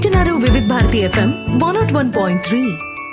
వింటున్నారు Vividh Bharati FM one naught one point three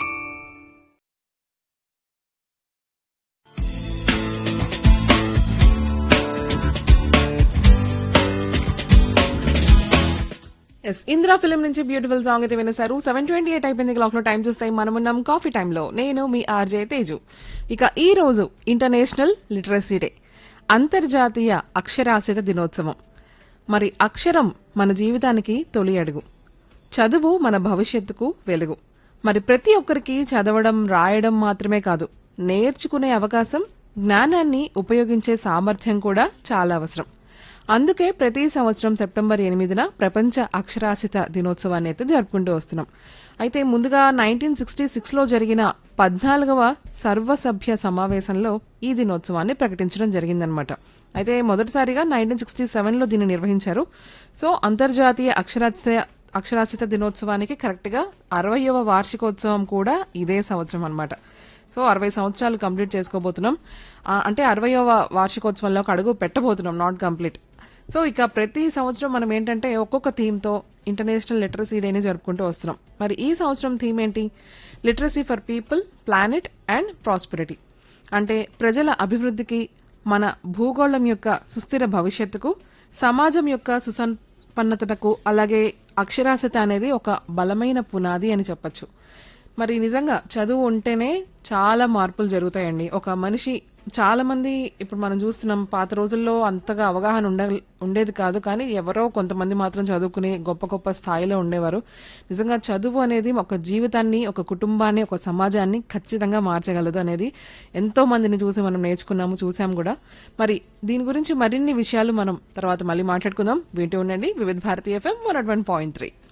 S Indira film నుంచి beautiful song అయితే వినేశారు సెవెన్ ట్వంటీ ఎయిట్ అయిపోయింది క్లాక్ లో టైం చూస్తే మనం ఉన్నాం కాఫీ టైంలో నేను మీ ఆర్జే తేజు ఇక ఈ రోజు ఇంటర్నేషనల్ లిటరసీ డే అంతర్జాతీయ అక్షరాస్యత దినోత్సవం మరి అక్షరం మన జీవితానికి తొలి అడుగు చదువు మన భవిష్యత్తుకు వెలుగు మరి ప్రతి ఒక్కరికి చదవడం రాయడం మాత్రమే కాదు నేర్చుకునే అవకాశం జ్ఞానాన్ని ఉపయోగించే సామర్థ్యం కూడా చాలా అవసరం అందుకే ప్రతి సంవత్సరం సెప్టెంబర్ ఎనిమిదిన ప్రపంచ అక్షరాస్యత దినోత్సవాన్ని అయితే జరుపుకుంటూ వస్తున్నాం అయితే ముందుగా నైన్టీన్ సిక్స్టీ సిక్స్లో జరిగిన పద్నాలుగవ సర్వసభ్య సమావేశంలో ఈ దినోత్సవాన్ని ప్రకటించడం జరిగిందనమాట అయితే మొదటిసారిగా నైన్టీన్ సిక్స్టీ సెవెన్లో దీన్ని నిర్వహించారు సో అంతర్జాతీయ అక్షరాస్యత అక్షరాస్యత దినోత్సవానికి కరెక్ట్గా అరవయవ వార్షికోత్సవం కూడా ఇదే సంవత్సరం అన్నమాట సో అరవై సంవత్సరాలు కంప్లీట్ చేసుకోబోతున్నాం ఆ, అంటే అరవయవ వార్షికోత్సవంలో ఒక అడుగు పెట్టబోతున్నాం నాట్ కంప్లీట్ సో ఇక ప్రతి సంవత్సరం మనం ఏంటంటే ఒక్కొక్క థీమ్తో ఇంటర్నేషనల్ లిటరసీ డేని జరుపుకుంటూ వస్తున్నాం మరి ఈ సంవత్సరం థీమ్ ఏంటి literacy for people planet and prosperity అంటే ప్రజల అభివృద్ధికి మన భూగోళం యొక్క సుస్థిర భవిష్యత్తుకు సమాజం యొక్క సుసంపన్నతకు అలాగే అక్షరాస్యత అనేది ఒక బలమైన పునాది అని చెప్పొచ్చు మరి నిజంగా చదువు ఉంటేనే చాలా మార్పులు జరుగుతాయండి ఒక మనిషి చాలా మంది ఇప్పుడు మనం చూస్తున్నాం పాత రోజుల్లో అంతగా అవగాహన ఉండ ఉండేది కాదు కానీ ఎవరో కొంతమంది మాత్రం చదువుకుని గొప్ప గొప్ప స్థాయిలో ఉండేవారు నిజంగా చదువు అనేది ఒక జీవితాన్ని ఒక కుటుంబాన్ని ఒక సమాజాన్ని ఖచ్చితంగా మార్చగలదు అనేది ఎంతో మందిని చూసి మనం నేర్చుకున్నాము చూసాం కూడా మరి దీని గురించి మరిన్ని విషయాలు మనం తర్వాత మళ్ళీ మాట్లాడుకుందాం వింటూ ఉండండి Vividh Bharatiya FM one point three